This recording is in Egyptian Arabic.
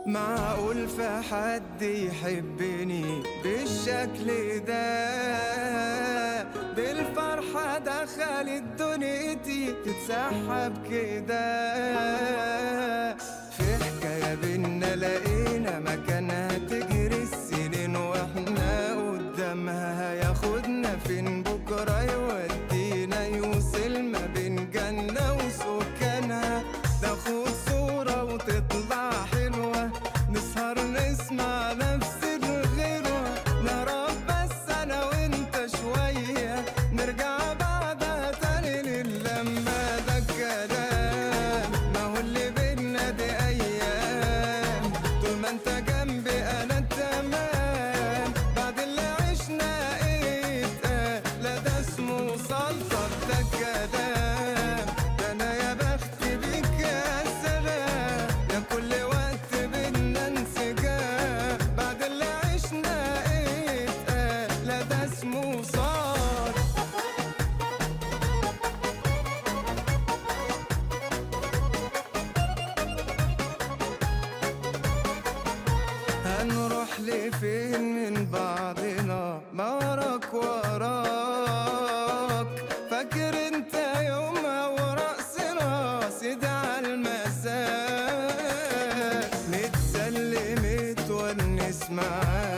معقول في حد يحبني بالشكل ده دي الفرحة دخلت دنيتي تتسحب كده في حكاية بينا لقينا مكانها تجري السنين واحنا قدامها هياخدنا فين بكرة يودينا يوصل ما بين جنة وسكانها ناخد صورة وتطلع حلوة نسهر نسمع نفس الغنوة نهرب بس أنا وأنت شوية نرجع بعدها تاني للمة ده الكلام ما هو اللي بينا دي أيام طول ما أنت جنبي أنا تمام بعد اللي عشنا إيه اتقال لا ده اسمه سلطة ده الكلام ده أنا يا بختي بيك يا سلام يا كل وقت بينا انسجام بعد اللي عشنا إيه اتقال لا ده اسمه صار هنروح لفين من بعضنا ما وراك وراك فاكر انت يومها ورقصنا سيدي على المساء نتسلم تونس معاك